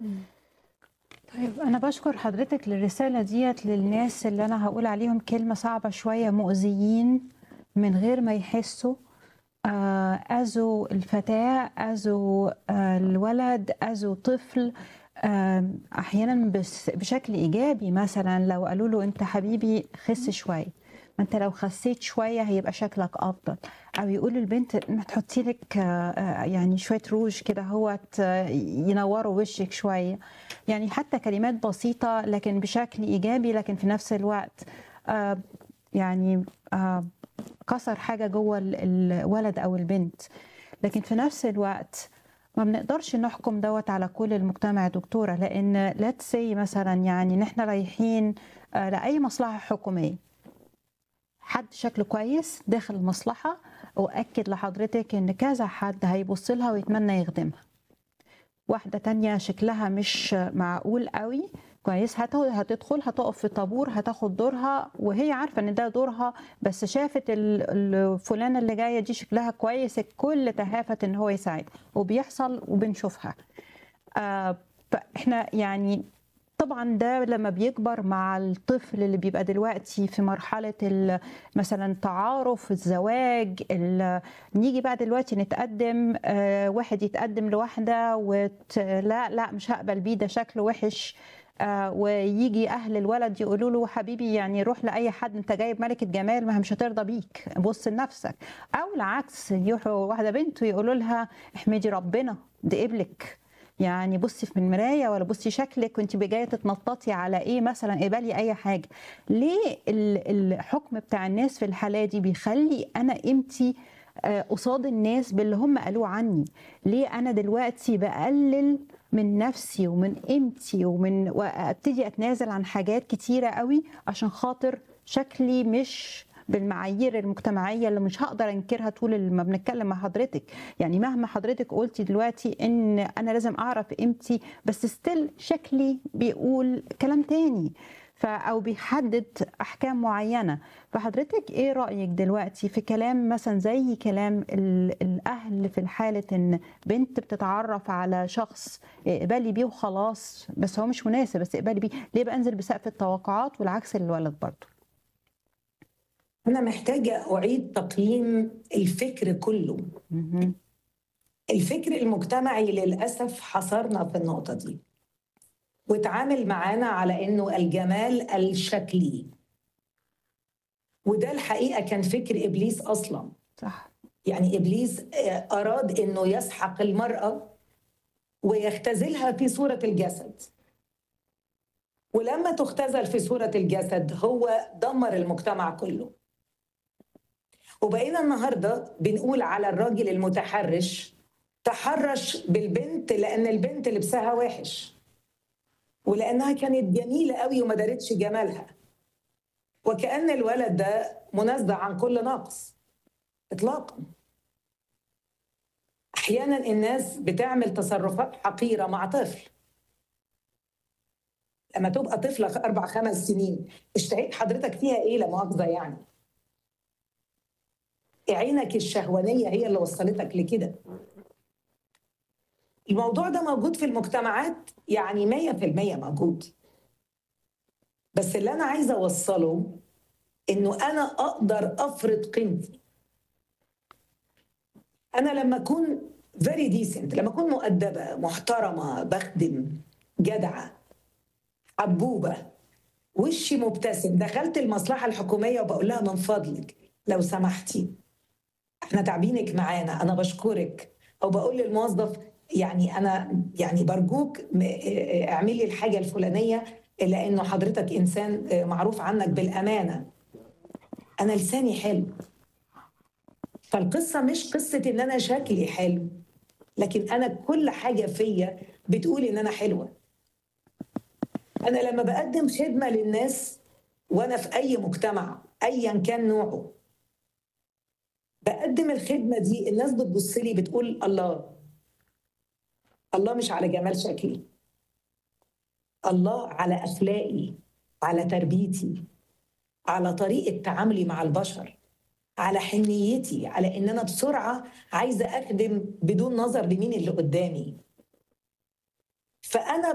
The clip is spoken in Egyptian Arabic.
طيب أنا باشكر حضرتك للرسالة ديّة للناس اللي أنا هاقول عليهم كلمة صعبة شوية مؤذيين من غير ما يحسّوا، آآ أذوا الفتاة، أذوا آآ الولد، أذوا طفل، آمم أحيانًا بس بشكل إيجابي مثلًا لو قالوا له أنت حبيبي خِس شوية، ما أنت لو خسّيت شوية هيبقى شكلك أفضل، أو يقولوا للبنت ما تحطّي لِك آآ يعني شوية روج كده أهوّة ينوّروا وشِّك شوية، يعني حتى كلمات بسيطة لكن بشكل إيجابي، لكن في نفس الوقت آآ يعني آآ كسر حاجة جوّه ال الولد أو البنت، لكن في نفس الوقت ما بنقدرش نحكم دوّة على كل المجتمع يا دكتورة، لإن let's say مثلًا يعني إن إحنا رايحين آآ لأي مصلحة حكومية، حد شكله كويس داخل المصلحة، أؤكد لحضرتك إن كذا حد هيبُص لها ويتمنى يخدمها. واحدة تانية شكلها مش معقول أوي، كويس، هت هتدخل هتقف في طابور هتاخد دورها وهي عارفة إن ده دورها، بس شافت ال الفلانة اللي جاية دي شكلها كويس، الكل تهافت إن هو يساعدها، وبيحصل وبنشوفها. آآ فإحنا يعني طبعًا ده لمّا بيكبر مع الطفل اللي بيبقى دلوقتي في مرحلة ال مثلًا التعارف، الزواج، ال نيجي بقى دلوقتي نتقدّم آآ واحد يتقدّم لواحدة وت لأ، لأ مش هاقبل بيه ده شكله وِحِش، آآ وييجي أهل الولد يقولوا له حبيبي يعني روح لأي حد أنت جايب ملكة جمال ما هي مش هترضى بيك، بُص لنفسك، أو العكس يروحوا واحدة بنت ويقولوا لها احمدي ربنا دي قبلِك، يعني بُصي في المراية والّا بُصي شكلِك وأنتِ ب جاية تتنططي على إيه مثلًا، اقبلي أي حاجة. ليه ال الحكم بتاع الناس في الحالة دي بيخلّي أنا قيمتي آآ قصاد الناس باللي هم قالوه عني؟ ليه أنا دلوقتي باقلل من نفسي ومن قيمتي ومن وأبتدي أتنازل عن حاجات كتيرة أوي عشان خاطر شكلي مش بالمعايير المجتمعية اللي مش هاقدر أنكرها طول ما بنتكلم مع حضرتك، يعني مهما حضرتك قُلتِ دلوقتي إن أنا لازم أعرف قيمتي، بس still شكلي بيقول كلام تاني، ف أو بيحدد أحكام معيّنة، فحضرتك إيه رأيِك دلوقتي في كلام مثلًا زي كلام ال الأهل في حالة إن بنت بتتعرّف على شخص اقبلي بيه وخلاص، بس هو مش مناسب بس اقبلي بيه، ليه بانزل بسقف التوقعات والعكس للولد برضه؟ أنا محتاجة أعيد تقييم الفكر كلّه. اهم. الفكر المجتمعي للأسف حصرنا في النقطة دي، واتعامل معانا على إنه الجمال الشكلي. وده الحقيقة كان فكر إبليس أصلًا. صح. يعني إبليس آآ أراد إنه يسحق المرأة ويختزلها في صورة الجسد. ولمّا تُختزل في صورة الجسد هو دمّر المجتمع كلّه. وبقينا النهارده بنقول على الراجل المتحرّش تحرّش بالبنت لإن البنت لبسها وِحِش. ولإنها كانت جميلة أوي وما دارتش جمالها. وكأن الولد ده منزّه عن كل نقص. إطلاقًا. أحيانًا الناس بتعمل تصرفات حقيرة مع طفل. لمّا تبقى طفلة خ 4، 5 سنين، اشتهيت حضرتك فيها إيه لا مؤاخذة يعني؟ عينك الشهوانية هي اللي وصّلتك لكده. الموضوع ده موجود في المجتمعات يعني 100% موجود. بس اللي أنا عايزة أوصّله إنه أنا أقدر أفرض قيمتي. أنا لمّا أكون very decent لمّا أكون مؤدبة، محترمة، باخدم، جدعة، حبوبة، وشي مبتسم، دخلت المصلحة الحكومية وباقول لها من فضلِك لو سمحتِ إحنا تعبينِك معانا، أنا باشكرِك، أو باقول للموظف يعني أنا يعني بارجوك م آآ اعملي الحاجة الفلانية لإنه حضرتك إنسان آآ معروف عنك بالأمانة. أنا لساني حلو. فالقصة مش قصة إن أنا شكلي حلو، لكن أنا كل حاجة فيّا بتقول إن أنا حلوة. أنا لمّا باقدّم خدمة للناس وأنا في أي مجتمع أيًا كان نوعه باقدّم الخدمة دي الناس بتبُص لي بتقول الله. الله مش على جمال شكلي. الله على أخلاقي، على تربيتي، على طريقة تعاملي مع البشر، على حنيّتي، على إن أنا بسرعة عايزة أخدم بدون نظر لمين اللي قدّامي. فأنا